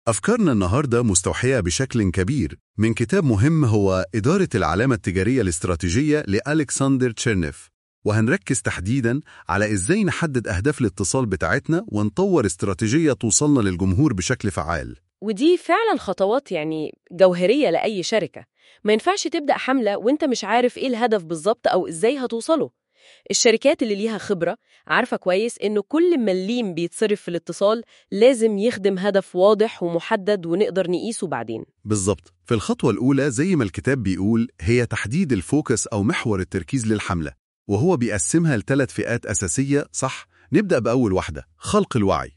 أفكارنا النهاردة مستوحية بشكل كبير من كتاب مهم هو إدارة العلامة التجارية الاستراتيجية لألكسندر تشيرنيف وهنركز تحديداً على إزاي نحدد أهداف الاتصال بتاعتنا ونطور استراتيجية توصلنا للجمهور بشكل فعال ودي فعلا خطوات يعني جوهرية لأي شركة ما ينفعش تبدأ حملة وانت مش عارف ايه الهدف بالظبط أو ازاي هتوصله الشركات اللي ليها خبرة عارفة كويس إنه كل مليم بيتصرف في الاتصال لازم يخدم هدف واضح ومحدد ونقدر نقيسه بعدين بالظبط في الخطوة الأولى زي ما الكتاب بيقول هي تحديد الفوكس أو محور التركيز للحملة وهو بيقسمها لثلاث فئات أساسية صح نبدأ بأول واحدة خلق الوعي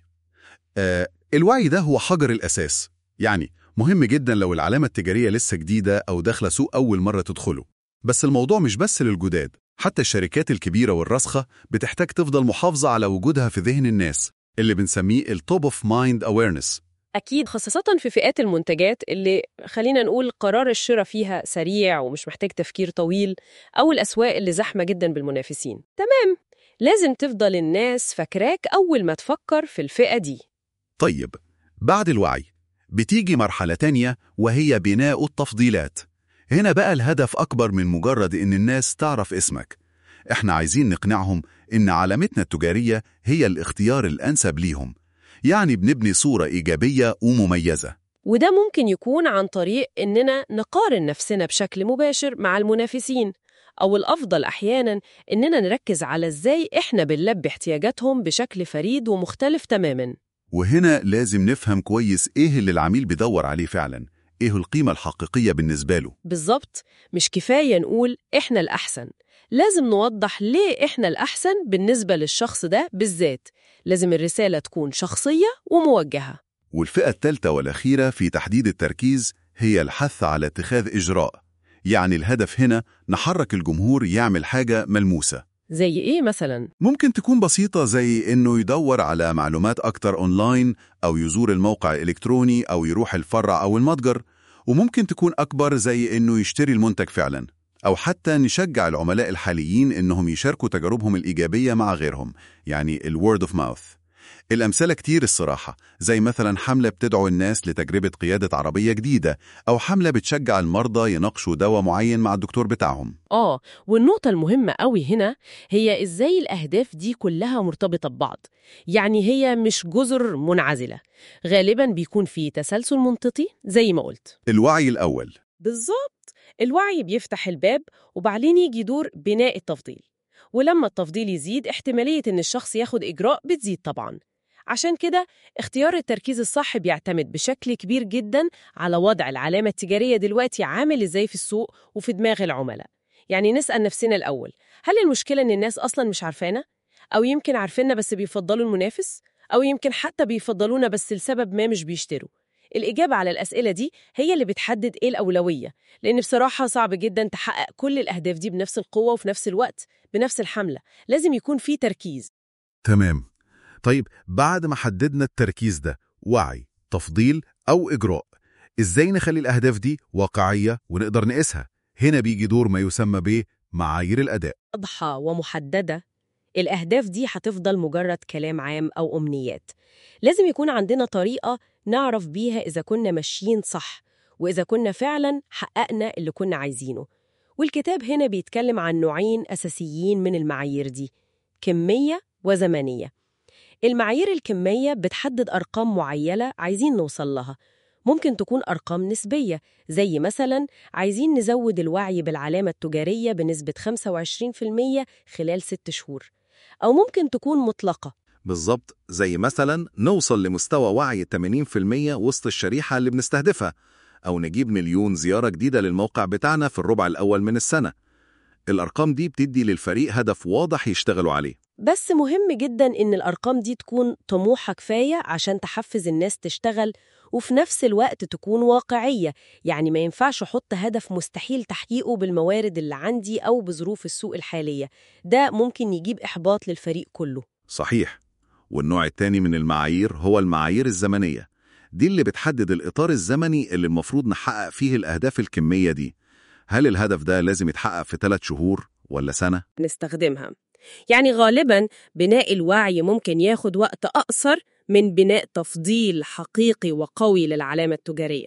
آه الوعي ده هو حجر الأساس يعني مهم جدا لو العلامة التجارية لسه جديدة أو داخلة سوق أول مرة تدخله بس الموضوع مش بس للجداد حتى الشركات الكبيرة والراسخة بتحتاج تفضل محافظة على وجودها في ذهن الناس اللي بنسميه التوب اوف مايند awareness أكيد خاصة في فئات المنتجات اللي خلينا نقول قرار الشراء فيها سريع ومش محتاج تفكير طويل أو الأسواق اللي زحمة جدا بالمنافسين تمام لازم تفضل الناس فاكراك أول ما تفكر في الفئة دي طيب بعد الوعي بتيجي مرحلة تانية وهي بناء التفضيلات هنا بقى الهدف أكبر من مجرد إن الناس تعرف اسمك إحنا عايزين نقنعهم إن علامتنا التجارية هي الاختيار الأنسب ليهم يعني بنبني صورة إيجابية ومميزة وده ممكن يكون عن طريق إننا نقارن نفسنا بشكل مباشر مع المنافسين أو الأفضل أحياناً إننا نركز على إزاي إحنا بنلبي احتياجاتهم بشكل فريد ومختلف تماماً وهنا لازم نفهم كويس إيه اللي العميل بيدور عليه فعلا إيه القيمة الحقيقية بالنسبة له بالظبط مش كفاية نقول إحنا الأحسن لازم نوضح ليه إحنا الأحسن بالنسبة للشخص ده بالذات لازم الرسالة تكون شخصية وموجهة والفئة الثالثة والأخيرة في تحديد التركيز هي الحث على اتخاذ إجراء يعني الهدف هنا نحرك الجمهور يعمل حاجة ملموسة زي إيه مثلاً؟ ممكن تكون بسيطة زي إنه يدور على معلومات أكتر أونلاين أو يزور الموقع الإلكتروني أو يروح الفرع أو المتجر وممكن تكون أكبر زي إنه يشتري المنتج فعلا أو حتى نشجع العملاء الحاليين إنهم يشاركوا تجاربهم الإيجابية مع غيرهم يعني ال word of mouth الأمثلة كتير الصراحة زي مثلا حملة بتدعو الناس لتجربة قيادة عربية جديدة أو حملة بتشجع المرضى يناقشوا دواء معين مع الدكتور بتاعهم آه والنقطة المهمة قوي هنا هي إزاي الأهداف دي كلها مرتبطة ببعض يعني هي مش جزر منعزلة غالباً بيكون في تسلسل منطقي زي ما قلت الوعي الأول بالظبط الوعي بيفتح الباب وبعدين يجي دور بناء التفضيل ولما التفضيل يزيد احتمالية إن الشخص ياخد إجراء بتزيد طبعاً عشان كده اختيار التركيز الصح بيعتمد بشكل كبير جدا على وضع العلامة التجارية دلوقتي عامل ازاي في السوق وفي دماغ العملاء يعني نسأل نفسنا الأول هل المشكلة إن الناس أصلا مش عارفانا؟ أو يمكن عارفيننا بس بيفضلوا المنافس؟ أو يمكن حتى بيفضلونا بس لسبب ما مش بيشتروا الإجابة على الأسئلة دي هي اللي بتحدد إيه الأولوية لأن بصراحة صعب جدا تحقق كل الأهداف دي بنفس القوة وفي نفس الوقت بنفس الحملة لازم يكون في تركيز تمام طيب بعد ما حددنا التركيز ده وعي تفضيل أو إجراء إزاي نخلي الأهداف دي واقعية ونقدر نقيسها هنا بيجي دور ما يسمى به معايير الأداء واضحة ومحددة الأهداف دي هتفضل مجرد كلام عام أو أمنيات لازم يكون عندنا طريقة نعرف بيها إذا كنا ماشيين صح وإذا كنا فعلا حققنا اللي كنا عايزينه والكتاب هنا بيتكلم عن نوعين أساسيين من المعايير دي كمية وزمنية المعايير الكمية بتحدد أرقام معينة عايزين نوصل لها ممكن تكون أرقام نسبية زي مثلا عايزين نزود الوعي بالعلامة التجارية بنسبة 25% خلال 6 شهور أو ممكن تكون مطلقة بالظبط زي مثلا نوصل لمستوى وعي 80% وسط الشريحة اللي بنستهدفها أو نجيب مليون زيارة جديدة للموقع بتاعنا في الربع الأول من السنة الأرقام دي بتدي للفريق هدف واضح يشتغلوا عليه بس مهم جدا إن الأرقام دي تكون طموحة كفاية عشان تحفز الناس تشتغل وفي نفس الوقت تكون واقعية يعني ما ينفعش أحط هدف مستحيل تحقيقه بالموارد اللي عندي أو بظروف السوق الحالية ده ممكن يجيب إحباط للفريق كله صحيح والنوع التاني من المعايير هو المعايير الزمنية دي اللي بتحدد الإطار الزمني اللي المفروض نحقق فيه الأهداف الكمية دي هل الهدف ده لازم يتحقق في ثلاث شهور ولا سنة؟ نستخدمها يعني غالبا بناء الوعي ممكن ياخد وقت أقصر من بناء تفضيل حقيقي وقوي للعلامة التجارية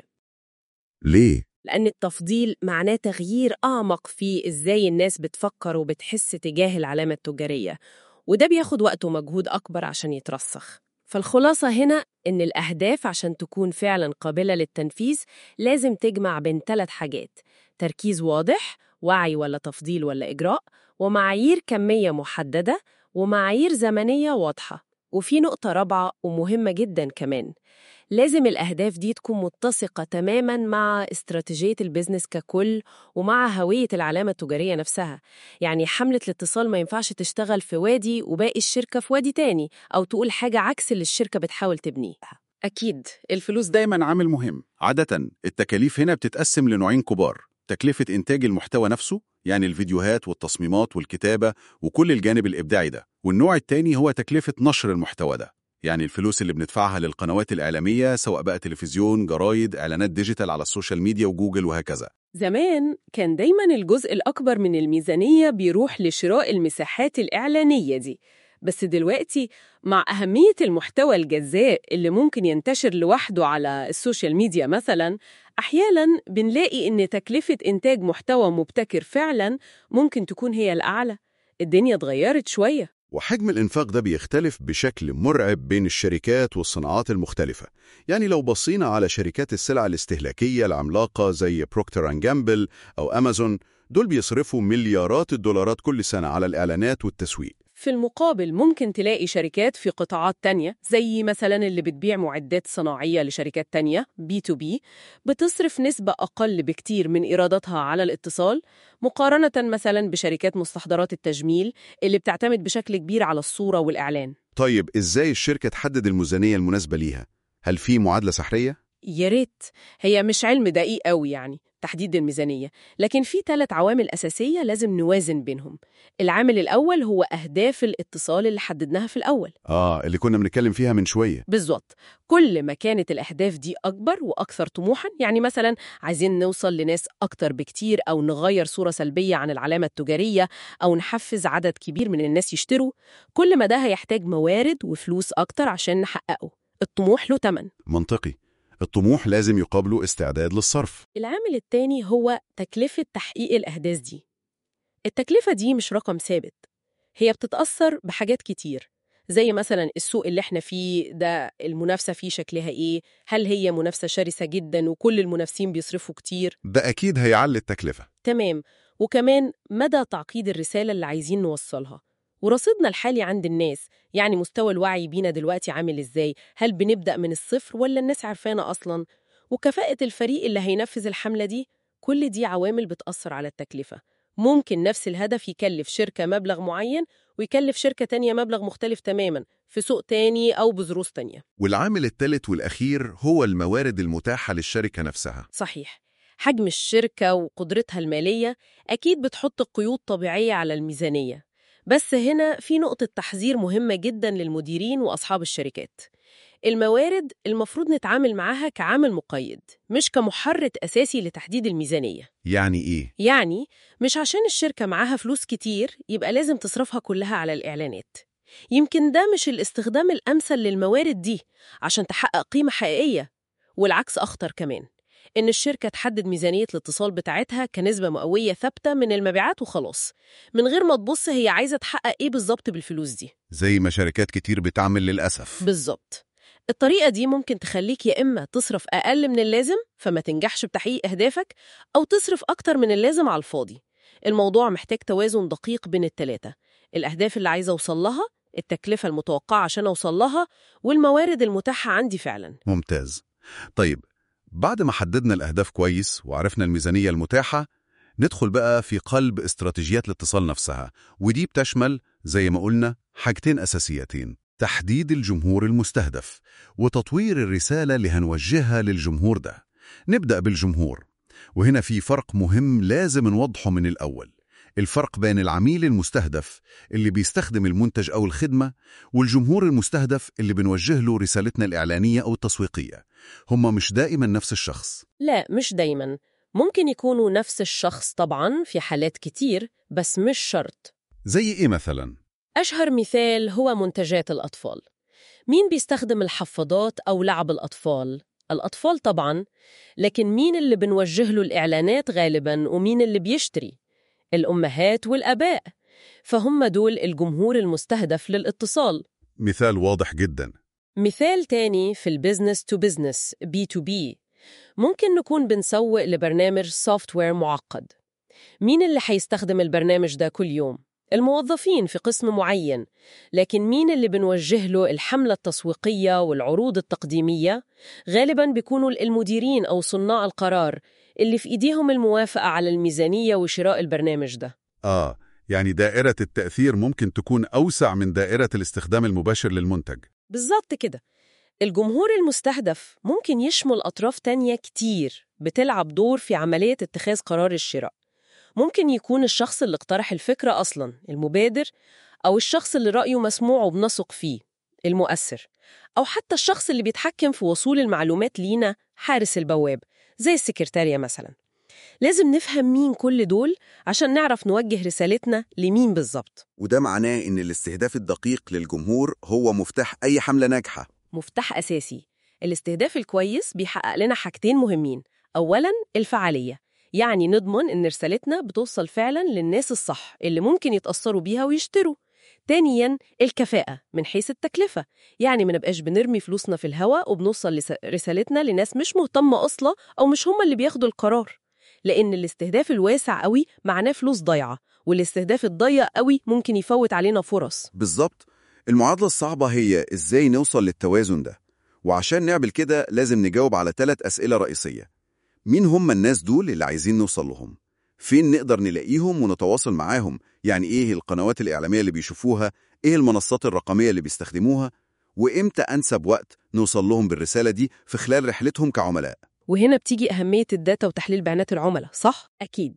ليه؟ لأن التفضيل معناه تغيير أعمق في إزاي الناس بتفكر وبتحس تجاه العلامة التجارية وده بياخد وقت ومجهود أكبر عشان يترسخ فالخلاصة هنا إن الأهداف عشان تكون فعلا قابلة للتنفيذ لازم تجمع بين ثلاث حاجات تركيز واضح وعي ولا تفضيل ولا إجراء ومعايير كمية محددة ومعايير زمنية واضحة وفي نقطة رابعة ومهمة جدا كمان لازم الأهداف دي تكون متسقة تماماً مع استراتيجية البيزنس ككل ومع هوية العلامة التجارية نفسها يعني حملة الاتصال ما ينفعش تشتغل في وادي وباقي الشركة في وادي تاني أو تقول حاجة عكس اللي الشركة بتحاول تبنيه أكيد الفلوس دايما عامل مهم عادة التكاليف هنا بتتقسم لنوعين كبار تكلفة إنتاج المحتوى نفسه يعني الفيديوهات والتصميمات والكتابة وكل الجانب الإبداعي ده والنوع التاني هو تكلفة نشر المحتوى ده يعني الفلوس اللي بندفعها للقنوات الإعلامية سواء بقى تلفزيون جرايد إعلانات ديجيتال على السوشيال ميديا وجوجل وهكذا زمان كان دايما الجزء الأكبر من الميزانية بيروح لشراء المساحات الإعلانية دي بس دلوقتي مع أهمية المحتوى الجزاء اللي ممكن ينتشر لوحده على السوشيال ميديا مثلا أحيانا بنلاقي إن تكلفة إنتاج محتوى مبتكر فعلا ممكن تكون هي الأعلى الدنيا اتغيرت شوية وحجم الإنفاق ده بيختلف بشكل مرعب بين الشركات والصناعات المختلفة يعني لو بصينا على شركات السلع الاستهلاكية العملاقة زي بروكتر أند جامبل أو أمازون دول بيصرفوا مليارات الدولارات كل سنة على الإعلانات والتسويق في المقابل ممكن تلاقي شركات في قطاعات تانية زي مثلا اللي بتبيع معدات صناعية لشركات تانية بي تو بي بتصرف نسبة أقل بكتير من إيراداتها على الاتصال مقارنة مثلا بشركات مستحضرات التجميل اللي بتعتمد بشكل كبير على الصورة والإعلان طيب إزاي الشركة تحدد الميزانية المناسبة ليها؟ هل في معادلة سحرية؟ يا ريت هي مش علم دقيق قوي يعني تحديد الميزانية لكن في ثلاث عوامل أساسية لازم نوازن بينهم العامل الأول هو أهداف الاتصال اللي حددناها في الأول آه اللي كنا بنتكلم فيها من شوية بالظبط كل ما كانت الأهداف دي أكبر وأكثر طموحاً يعني مثلاً عايزين نوصل لناس أكتر بكتير أو نغير صورة سلبية عن العلامة التجارية أو نحفز عدد كبير من الناس يشتروا كل ما ده هيحتاج موارد وفلوس أكتر عشان نحققه الطموح له تمن منطقي الطموح لازم يقابله استعداد للصرف العامل التاني هو تكلفة تحقيق الأهداف دي التكلفة دي مش رقم ثابت هي بتتأثر بحاجات كتير زي مثلا السوق اللي احنا فيه ده المنافسة فيه شكلها ايه هل هي منافسة شرسة جدا وكل المنافسين بيصرفوا كتير ده أكيد هيعلي التكلفة تمام وكمان مدى تعقيد الرسالة اللي عايزين نوصلها ورصيدنا الحالي عند الناس يعني مستوى الوعي بينا دلوقتي عامل ازاي هل بنبدأ من الصفر ولا الناس عارفانا أصلا وكفاءة الفريق اللي هينفذ الحملة دي كل دي عوامل بتأثر على التكلفة ممكن نفس الهدف يكلف شركة مبلغ معين ويكلف شركة تانية مبلغ مختلف تماما في سوق تاني أو بظروف تانية والعامل الثالث والأخير هو الموارد المتاحة للشركة نفسها صحيح حجم الشركة وقدرتها المالية أكيد بتحط قيود طبيعية على الميزانية بس هنا في نقطة تحذير مهمة جدا للمديرين وأصحاب الشركات الموارد المفروض نتعامل معاها كعامل مقيد مش كمحرك أساسي لتحديد الميزانية يعني إيه؟ يعني مش عشان الشركة معاها فلوس كتير يبقى لازم تصرفها كلها على الإعلانات يمكن ده مش الاستخدام الأمثل للموارد دي عشان تحقق قيمة حقيقية والعكس أخطر كمان إن الشركة تحدد ميزانية الاتصال بتاعتها كنسبة مئوية ثابتة من المبيعات وخلاص من غير ما تبص هي عايزة تحقق إيه بالظبط بالفلوس دي زي ما شركات كتير بتعمل للأسف بالظبط الطريقة دي ممكن تخليك يا إما تصرف أقل من اللازم فما تنجحش بتحقيق أهدافك أو تصرف أكتر من اللازم على الفاضي الموضوع محتاج توازن دقيق بين التلاتة الأهداف اللي عايزة أوصل لها التكلفة المتوقعة عشان أوصل لها والموارد المتاحة عندي فعلا ممتاز طيب بعد ما حددنا الأهداف كويس وعرفنا الميزانية المتاحة ندخل بقى في قلب استراتيجيات الاتصال نفسها ودي بتشمل زي ما قلنا حاجتين أساسيتين تحديد الجمهور المستهدف وتطوير الرسالة اللي هنوجهها للجمهور ده نبدأ بالجمهور وهنا في فرق مهم لازم نوضحه من الأول الفرق بين العميل المستهدف اللي بيستخدم المنتج أو الخدمة والجمهور المستهدف اللي بنوجه له رسالتنا الإعلانية أو التسويقية هما مش دائما نفس الشخص لا مش دايما ممكن يكونوا نفس الشخص طبعا في حالات كتير بس مش شرط زي إيه مثلا؟ أشهر مثال هو منتجات الأطفال مين بيستخدم الحفاضات أو لعب الأطفال؟ الأطفال طبعاً، لكن مين اللي بنوجه له الإعلانات غالباً ومين اللي بيشتري؟ الأمهات والآباء، فهم دول الجمهور المستهدف للاتصال. مثال واضح جدا مثال تاني في البيزنس تو بيزنس بي تو بي ممكن نكون بنسوق لبرنامج سوفت وير معقد مين اللي حيستخدم البرنامج ده كل يوم؟ الموظفين في قسم معين لكن مين اللي بنوجه له الحملة التسويقية والعروض التقديمية؟ غالباً بيكونوا المديرين أو صناع القرار اللي في إيديهم الموافقة على الميزانية وشراء البرنامج ده آه يعني دائرة التأثير ممكن تكون أوسع من دائرة الاستخدام المباشر للمنتج بالظبط كده الجمهور المستهدف ممكن يشمل أطراف تانية كتير بتلعب دور في عملية اتخاذ قرار الشراء ممكن يكون الشخص اللي اقترح الفكرة أصلاً المبادر أو الشخص اللي رأيه مسموع وبنثق فيه المؤثر أو حتى الشخص اللي بيتحكم في وصول المعلومات لينا حارس البواب زي السكرتارية مثلاً لازم نفهم مين كل دول عشان نعرف نوجه رسالتنا لمين بالظبط وده معناه إن الاستهداف الدقيق للجمهور هو مفتاح أي حملة ناجحة مفتاح أساسي الاستهداف الكويس بيحقق لنا حاجتين مهمين أولاً الفعالية يعني نضمن إن رسالتنا بتوصل فعلاً للناس الصح اللي ممكن يتأثروا بيها ويشتروا تانياً الكفاءة من حيث التكلفة يعني ما نبقاش بنرمي فلوسنا في الهواء وبنوصل لس- رسالتنا لناس مش مهتمة أصلا أو مش هم اللي بياخدوا القرار لأن الاستهداف الواسع قوي معناه فلوس ضايعة والاستهداف الضيق قوي ممكن يفوت علينا فرص بالظبط المعادلة الصعبة هي إزاي نوصل للتوازن ده وعشان نعمل كده لازم نجاوب على ثلاث أسئلة رئيسية مين هم الناس دول اللي عايزين نوصل لهم؟ فين نقدر نلاقيهم ونتواصل معاهم؟ يعني إيه القنوات الإعلامية اللي بيشوفوها؟ إيه المنصات الرقمية اللي بيستخدموها؟ وإمتى أنسب وقت نوصل لهم بالرسالة دي في خلال رحلتهم كعملاء؟ وهنا بتيجي أهمية الداتا وتحليل بيانات العملاء صح؟ أكيد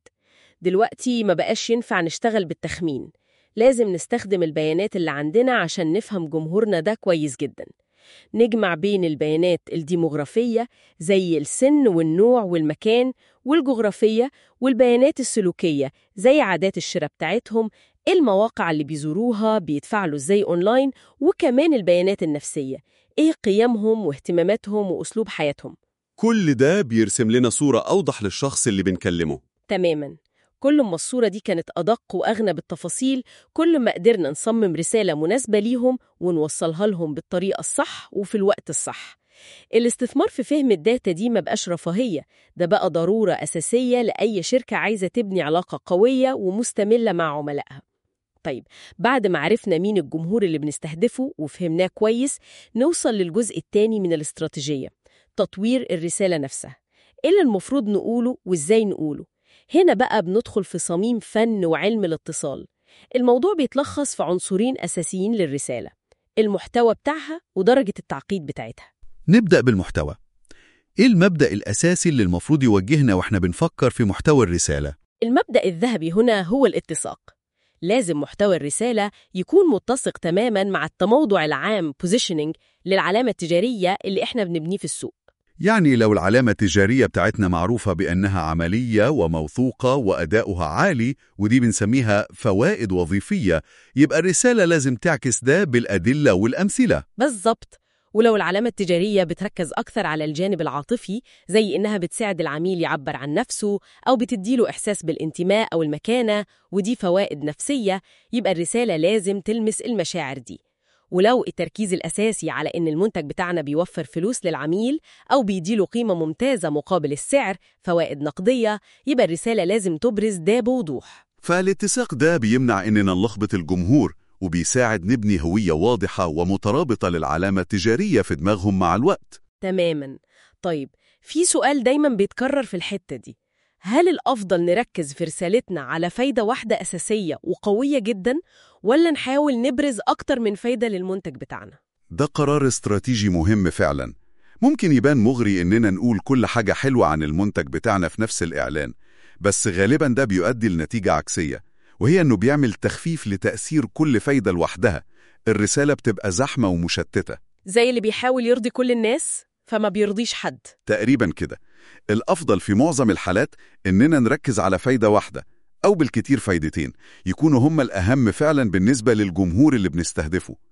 دلوقتي ما بقاش ينفع نشتغل بالتخمين لازم نستخدم البيانات اللي عندنا عشان نفهم جمهورنا ده كويس جدا نجمع بين البيانات الديموغرافية زي السن والنوع والمكان والجغرافية والبيانات السلوكية زي عادات الشراء بتاعتهم المواقع اللي بيزوروها بيتفاعلوا ازاي اونلاين وكمان البيانات النفسية ايه قيمهم واهتماماتهم واسلوب حياتهم كل ده بيرسم لنا صورة أوضح للشخص اللي بنكلمه تماما كل ما الصورة دي كانت أدق وأغنى بالتفاصيل كل ما قدرنا نصمم رسالة مناسبة ليهم ونوصلها لهم بالطريقة الصح وفي الوقت الصح الاستثمار في فهم الداتا دي ما بقاش رفاهية ده بقى ضرورة أساسية لأي شركة عايزة تبني علاقة قوية ومستملة مع عملائها طيب بعد ما عرفنا مين الجمهور اللي بنستهدفه وفهمناه كويس نوصل للجزء الثاني من الاستراتيجية تطوير الرسالة نفسها إيه اللي المفروض نقوله وإزاي نقوله هنا بقى بندخل في صميم فن وعلم الاتصال الموضوع بيتلخص في عنصرين أساسيين للرسالة المحتوى بتاعها ودرجة التعقيد بتاعتها نبدأ بالمحتوى إيه المبدأ الأساسي اللي المفروض يوجهنا وإحنا بنفكر في محتوى الرسالة؟ المبدأ الذهبي هنا هو الاتساق لازم محتوى الرسالة يكون متسق تماما مع التموضع العام positioning للعلامة التجارية اللي احنا بنبنيه في السوق يعني لو العلامة التجارية بتاعتنا معروفة بأنها عملية وموثوقة وأداؤها عالي ودي بنسميها فوائد وظيفية يبقى الرسالة لازم تعكس ده بالأدلة والأمثلة بالظبط ولو العلامة التجارية بتركز أكثر على الجانب العاطفي زي إنها بتساعد العميل يعبر عن نفسه أو بتديله إحساس بالانتماء أو المكانة ودي فوائد نفسية يبقى الرسالة لازم تلمس المشاعر دي ولو التركيز الأساسي على إن المنتج بتاعنا بيوفر فلوس للعميل أو بيديله قيمة ممتازة مقابل السعر فوائد نقدية يبقى الرسالة لازم تبرز ده بوضوح فالاتساق ده بيمنع إننا نلخبط الجمهور وبيساعد نبني هوية واضحة ومترابطة للعلامة التجارية في دماغهم مع الوقت تماما طيب في سؤال دايما بيتكرر في الحتة دي هل الأفضل نركز في رسالتنا على فايدة واحدة أساسية وقوية جدا ولا نحاول نبرز أكتر من فايدة للمنتج بتاعنا؟ ده قرار استراتيجي مهم فعلا ممكن يبان مغري إننا نقول كل حاجة حلوة عن المنتج بتاعنا في نفس الإعلان بس غالبا ده بيؤدي لنتيجة عكسية وهي إنه بيعمل تخفيف لتأثير كل فايدة لوحدها الرسالة بتبقى زحمة ومشتتة زي اللي بيحاول يرضي كل الناس فما بيرضيش حد تقريبا كده الأفضل في معظم الحالات إننا نركز على فايدة واحدة أو بالكتير فايدتين يكونوا هما الأهم فعلا بالنسبة للجمهور اللي بنستهدفه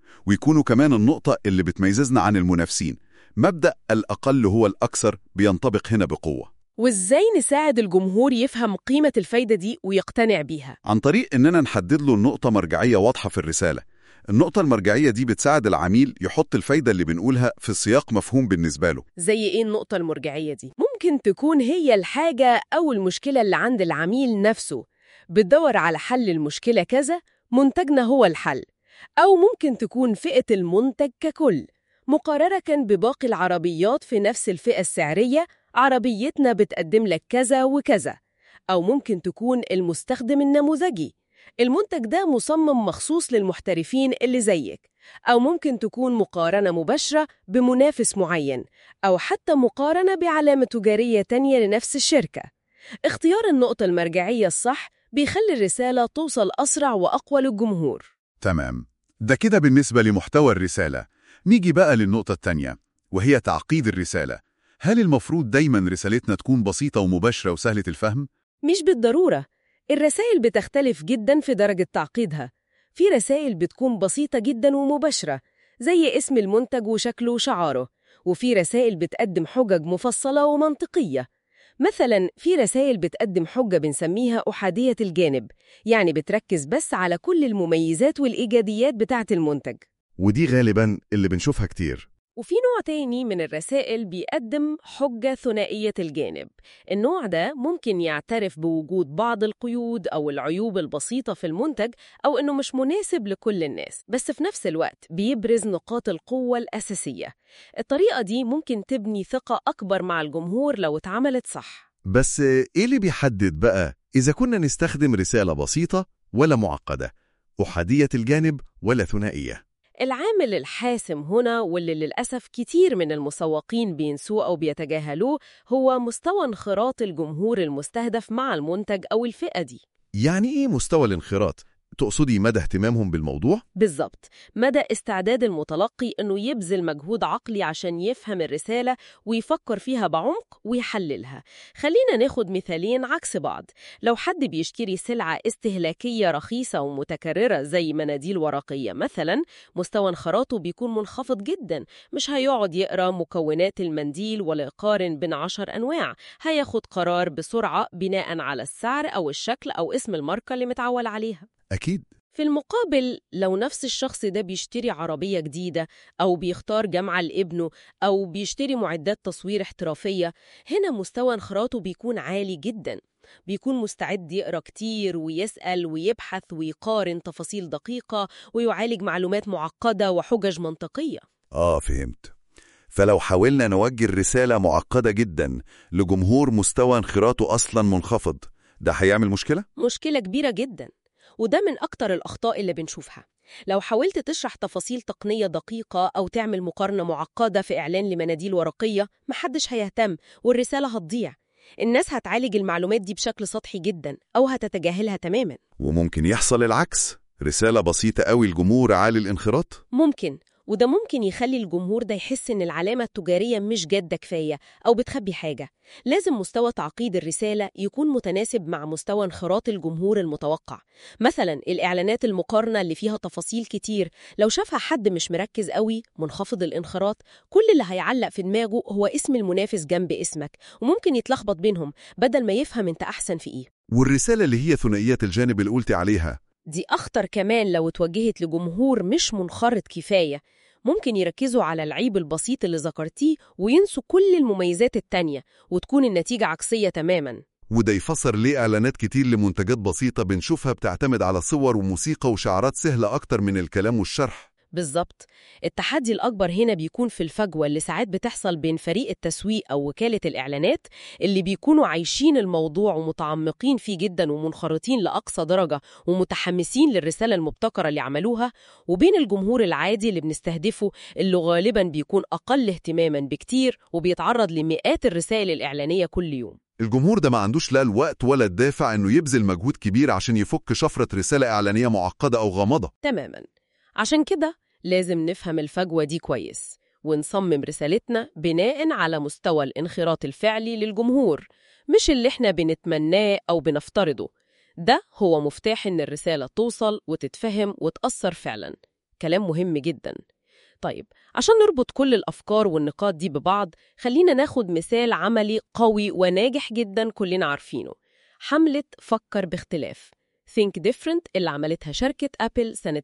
ويكونوا كمان النقطة اللي بتميزنا عن المنافسين مبدأ الأقل هو الأكثر بينطبق هنا بقوة وإزاي نساعد الجمهور يفهم قيمة الفايدة دي ويقتنع بيها؟ عن طريق إننا نحدد له النقطة مرجعية واضحة في الرسالة النقطة المرجعية دي بتساعد العميل يحط الفايدة اللي بنقولها في سياق مفهوم بالنسبة له زي إيه النقطة المرجعية دي؟ ممكن تكون هي الحاجة أو المشكلة اللي عند العميل نفسه بتدور على حل المشكلة كذا منتجنا هو الحل أو ممكن تكون فئة المنتج ككل مقارنة بباقي العربيات في نفس الفئة السعرية عربيتنا بتقدم لك كذا وكذا أو ممكن تكون المستخدم النموذجي المنتج ده مصمم مخصوص للمحترفين اللي زيك أو ممكن تكون مقارنة مباشرة بمنافس معين أو حتى مقارنة بعلامة تجارية تانية لنفس الشركة اختيار النقطة المرجعية الصح بيخلي الرسالة توصل أسرع وأقوى للجمهور تمام ده كده بالنسبة لمحتوى الرسالة نيجي بقى للنقطة التانية وهي تعقيد الرسالة هل المفروض دايما رسالتنا تكون بسيطة ومباشرة وسهلة الفهم؟ مش بالضرورة الرسائل بتختلف جدا في درجة تعقيدها في رسائل بتكون بسيطة جدا ومباشرة زي اسم المنتج وشكله وشعاره وفي رسائل بتقدم حجج مفصلة ومنطقية مثلا في رسائل بتقدم حجة بنسميها أحادية الجانب يعني بتركز بس على كل المميزات والإيجابيات بتاعة المنتج ودي غالبا اللي بنشوفها كتير وفي نوع تاني من الرسائل بيقدم حجة ثنائية الجانب النوع ده ممكن يعترف بوجود بعض القيود أو العيوب البسيطة في المنتج أو إنه مش مناسب لكل الناس بس في نفس الوقت بيبرز نقاط القوة الأساسية الطريقة دي ممكن تبني ثقة أكبر مع الجمهور لو اتعملت صح بس إيه اللي بيحدد بقى إذا كنا نستخدم رسالة بسيطة ولا معقدة أحادية الجانب ولا ثنائية العامل الحاسم هنا واللي للأسف كتير من المسوقين بينسوه أو بيتجاهلوه هو مستوى انخراط الجمهور المستهدف مع المنتج أو الفئة دي يعني إيه مستوى الانخراط؟ تقصدي مدى اهتمامهم بالموضوع؟ بالظبط مدى استعداد المتلقي أنه يبذل مجهود عقلي عشان يفهم الرسالة ويفكر فيها بعمق ويحللها خلينا ناخد مثالين عكس بعض لو حد بيشتري سلعة استهلاكية رخيصة ومتكررة زي مناديل ورقية مثلا مستوى انخراطه بيكون منخفض جدا مش هيقعد يقرأ مكونات المنديل ولا يقارن بين عشر أنواع هياخد قرار بسرعة بناء على السعر أو الشكل أو اسم الماركة اللي متعول عليها أكيد في المقابل لو نفس الشخص ده بيشتري عربية جديدة أو بيختار جامعة لابنه أو بيشتري معدات تصوير احترافية هنا مستوى انخراطه بيكون عالي جدا بيكون مستعد يقرأ كتير ويسأل ويبحث ويقارن تفاصيل دقيقة ويعالج معلومات معقدة وحجج منطقية آه فهمت فلو حاولنا نوجه رسالة معقدة جدا لجمهور مستوى انخراطه أصلا منخفض ده هيعمل مشكلة؟ مشكلة كبيرة جدا وده من أكتر الأخطاء اللي بنشوفها لو حاولت تشرح تفاصيل تقنية دقيقة أو تعمل مقارنة معقدة في إعلان لمناديل ورقية محدش هيهتم والرسالة هتضيع الناس هتعالج المعلومات دي بشكل سطحي جدا أو هتتجاهلها تماما وممكن يحصل العكس رسالة بسيطة قوي الجمهور عالي الانخراط ممكن وده ممكن يخلي الجمهور ده يحس إن العلامة التجارية مش جادة كفاية أو بتخبي حاجة لازم مستوى تعقيد الرسالة يكون متناسب مع مستوى انخراط الجمهور المتوقع مثلا الإعلانات المقارنة اللي فيها تفاصيل كتير لو شافها حد مش مركز قوي منخفض الانخراط كل اللي هيعلق في دماغه هو اسم المنافس جنب اسمك وممكن يتلخبط بينهم بدل ما يفهم انت أحسن في إيه والرسالة اللي هي ثنائية الجانب اللي قلتي عليها دي أخطر كمان لو اتوجهت لجمهور مش منخرط كفاية ممكن يركزوا على العيب البسيط اللي ذكرتيه وينسوا كل المميزات التانية وتكون النتيجة عكسية تماما وده يفسر ليه إعلانات كتير لمنتجات بسيطة بنشوفها بتعتمد على صور وموسيقى وشعارات سهلة أكتر من الكلام والشرح بالظبط التحدي الأكبر هنا بيكون في الفجوة اللي ساعات بتحصل بين فريق التسويق أو وكالة الإعلانات اللي بيكونوا عايشين الموضوع ومتعمقين فيه جدا ومنخرطين لأقصى درجة ومتحمسين للرسالة المبتكرة اللي عملوها وبين الجمهور العادي اللي بنستهدفه اللي غالبا بيكون أقل اهتماما بكتير وبيتعرض لمئات الرسائل الإعلانية كل يوم الجمهور ده ما عندوش لا الوقت ولا الدافع إنه يبذل مجهود كبير عشان يفك شفرة رسالة إعلانية معقدة أو غامضة تماما عشان كده لازم نفهم الفجوة دي كويس ونصمم رسالتنا بناء على مستوى الانخراط الفعلي للجمهور مش اللي احنا بنتمناه أو بنفترضه ده هو مفتاح إن الرسالة توصل وتتفهم وتأثر فعلا كلام مهم جدا طيب عشان نربط كل الأفكار والنقاط دي ببعض خلينا ناخد مثال عملي قوي وناجح جدا كلنا عارفينه حملة فكر باختلاف Think Different اللي عملتها شركة أبل سنة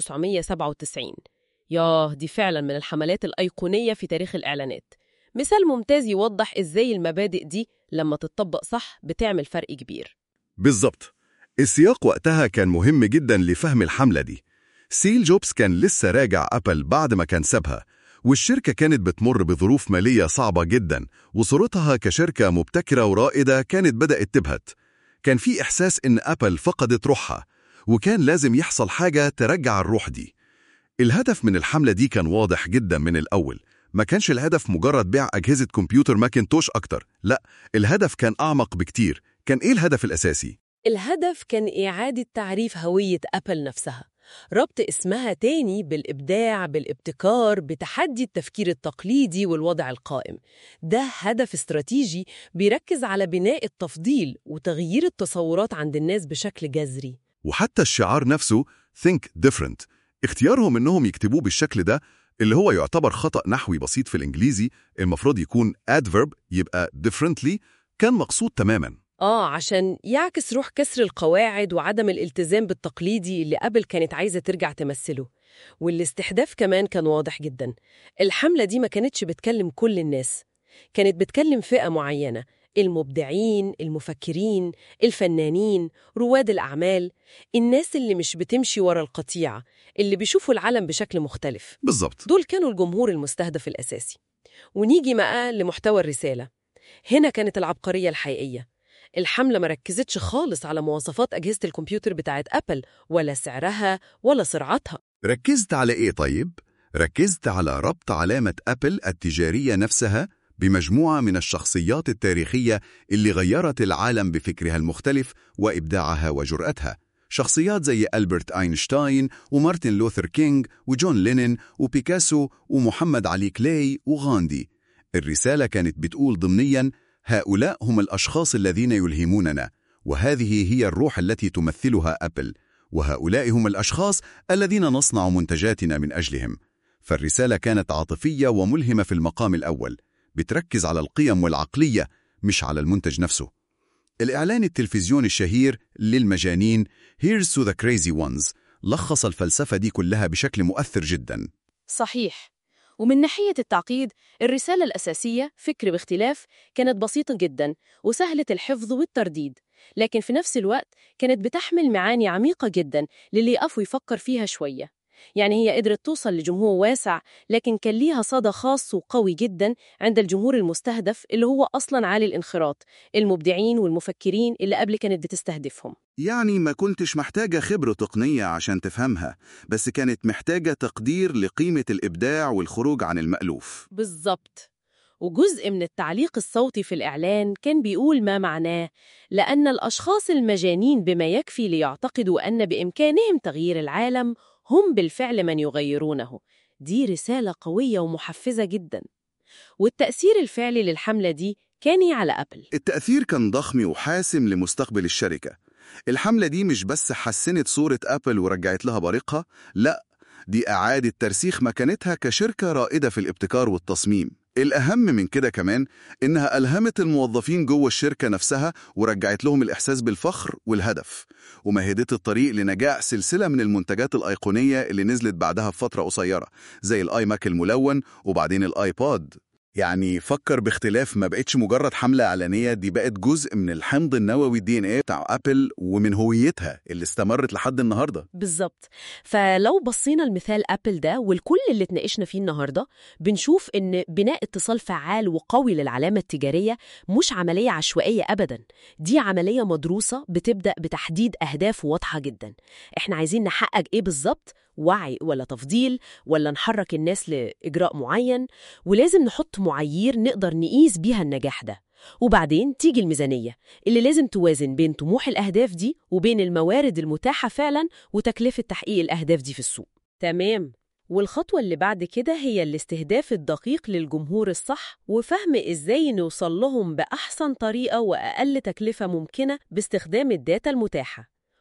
1997 ياه دي فعلا من الحملات الأيقونية في تاريخ الإعلانات مثال ممتاز يوضح إزاي المبادئ دي لما تتطبق صح بتعمل فرق كبير بالظبط السياق وقتها كان مهم جدا لفهم الحملة دي سيل جوبز كان لسه راجع أبل بعد ما كان سابها والشركة كانت بتمر بظروف مالية صعبة جدا وصورتها كشركة مبتكرة ورائدة كانت بدأت تبهت كان في إحساس إن أبل فقدت روحها وكان لازم يحصل حاجة ترجع الروح دي الهدف من الحملة دي كان واضح جدا من الأول ما كانش الهدف مجرد بيع أجهزة كمبيوتر ماكنتوش أكتر لا الهدف كان أعمق بكتير كان إيه الهدف الأساسي؟ الهدف كان إعادة تعريف هوية أبل نفسها ربط اسمها تاني بالإبداع بالابتكار بتحدي التفكير التقليدي والوضع القائم ده هدف استراتيجي بيركز على بناء التفضيل وتغيير التصورات عند الناس بشكل جذري وحتى الشعار نفسه Think Different اختيارهم إنهم يكتبوه بالشكل ده اللي هو يعتبر خطأ نحوي بسيط في الإنجليزي المفروض يكون adverb يبقى differently كان مقصود تماماً آه عشان يعكس روح كسر القواعد وعدم الالتزام بالتقليدي اللي قبل كانت عايزة ترجع تمثله والاستحداث كمان كان واضح جدا الحملة دي ما كانتش بتكلم كل الناس كانت بتكلم فئة معينة المبدعين، المفكرين، الفنانين، رواد الأعمال الناس اللي مش بتمشي ورا القطيعة اللي بيشوفوا العالم بشكل مختلف بالظبط دول كانوا الجمهور المستهدف الأساسي ونيجي بقى لمحتوى الرسالة هنا كانت العبقرية الحقيقية الحملة ما ركزتش خالص على مواصفات أجهزة الكمبيوتر بتاعت أبل ولا سعرها ولا سرعتها ركزت على إيه طيب؟ ركزت على ربط علامة أبل التجارية نفسها بمجموعة من الشخصيات التاريخية اللي غيرت العالم بفكرها المختلف وإبداعها وجرأتها شخصيات زي ألبرت أينشتاين ومارتن لوثر كينج وجون لينين وبيكاسو ومحمد علي كلاي وغاندي الرسالة كانت بتقول ضمنياً هؤلاء هم الأشخاص الذين يلهموننا وهذه هي الروح التي تمثلها أبل وهؤلاء هم الأشخاص الذين نصنع منتجاتنا من أجلهم فالرسالة كانت عاطفية وملهمة في المقام الأول بتركز على القيم والعقلية مش على المنتج نفسه الإعلان التلفزيوني الشهير للمجانين Here's to the Crazy Ones لخص الفلسفة دي كلها بشكل مؤثر جدا صحيح ومن ناحية التعقيد الرسالة الأساسية فكر باختلاف كانت بسيطة جدا وسهلة الحفظ والترديد لكن في نفس الوقت كانت بتحمل معاني عميقة جدا للي يقف ويفكر فيها شوية يعني هي قدرت توصل لجمهور واسع لكن كان ليها صدى خاص وقوي جدا عند الجمهور المستهدف اللي هو أصلا عالي الانخراط المبدعين والمفكرين اللي قبل كانت بتستهدفهم يعني ما كنتش محتاجة خبرة تقنية عشان تفهمها بس كانت محتاجة تقدير لقيمة الإبداع والخروج عن المألوف بالظبط وجزء من التعليق الصوتي في الإعلان كان بيقول ما معناه لأن الأشخاص المجانين بما يكفي ليعتقدوا أن بإمكانهم تغيير العالم هم بالفعل من يغيرونه دي رسالة قوية ومحفزة جدا والتأثير الفعلي للحملة دي كان على أبل التأثير كان ضخم وحاسم لمستقبل الشركة الحملة دي مش بس حسنت صورة أبل ورجعت لها بريقها لا دي إعادة ترسيخ مكانتها كشركة رائدة في الابتكار والتصميم الأهم من كده كمان إنها ألهمت الموظفين جوه الشركة نفسها ورجعت لهم الإحساس بالفخر والهدف ومهدت الطريق لنجاح سلسلة من المنتجات الأيقونية اللي نزلت بعدها بفترة قصيرة زي الآي ماك الملون وبعدين الآيبود يعني فكر باختلاف ما بقتش مجرد حملة إعلانية دي بقت جزء من الحمض النووي الدي ان ايه بتاع أبل ومن هويتها اللي استمرت لحد النهاردة بالظبط فلو بصينا لمثال أبل ده والكل اللي اتناقشنا فيه النهاردة بنشوف إن بناء اتصال فعال وقوي للعلامة التجارية مش عملية عشوائية أبدا دي عملية مدروسة بتبدأ بتحديد أهداف واضحة جدا إحنا عايزين نحقق إيه بالظبط وعي ولا تفضيل ولا نحرك الناس لإجراء معين ولازم نحط معايير نقدر نقيس بيها النجاح ده وبعدين تيجي الميزانية اللي لازم توازن بين طموح الأهداف دي وبين الموارد المتاحة فعلا وتكلفة تحقيق الأهداف دي في السوق تمام والخطوة اللي بعد كده هي الاستهداف الدقيق للجمهور الصح وفهم إزاي نوصل لهم بأحسن طريقة وأقل تكلفة ممكنة باستخدام الداتا المتاحة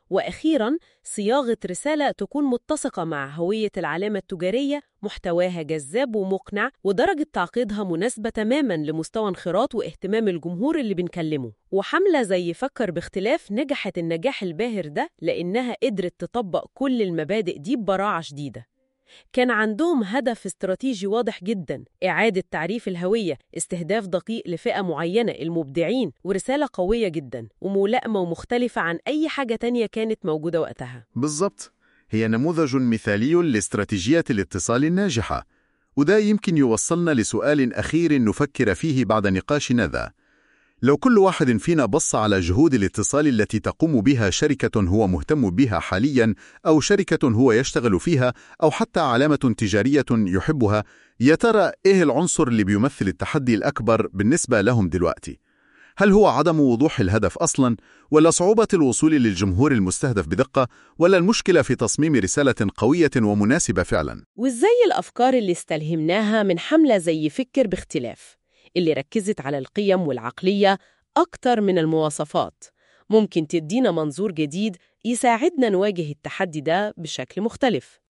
وأخيراً صياغة رسالة تكون متسقة مع هوية العلامة التجارية محتواها جذاب ومقنع ودرجة تعقيدها مناسبة تماماً لمستوى انخراط واهتمام الجمهور اللي بنكلمه وحملة زي فكر باختلاف نجحت النجاح الباهر ده لأنها قدرت تطبق كل المبادئ دي ببراعة شديدة كان عندهم هدف استراتيجي واضح جدا إعادة تعريف الهوية استهداف دقيق لفئة معينة المبدعين ورسالة قوية جدا وملائمة ومختلفة عن أي حاجة تانية كانت موجودة وقتها بالضبط هي نموذج مثالي لاستراتيجية الاتصال الناجحة وده يمكن يوصلنا لسؤال أخير نفكر فيه بعد نقاشنا ذا لو كل واحد فينا بص على جهود الاتصال التي تقوم بها شركة هو مهتم بها حاليا أو شركة هو يشتغل فيها أو حتى علامة تجارية يحبها يا ترى إيه العنصر اللي بيمثل التحدي الأكبر بالنسبة لهم دلوقتي؟ هل هو عدم وضوح الهدف أصلا ولا صعوبة الوصول للجمهور المستهدف بدقة ولا المشكلة في تصميم رسالة قوية ومناسبة فعلا؟ وإزاي الأفكار اللي استلهمناها من حملة زي فكر باختلاف اللي ركزت على القيم والعقلية أكتر من المواصفات ممكن تدينا منظور جديد يساعدنا نواجه التحدي ده بشكل مختلف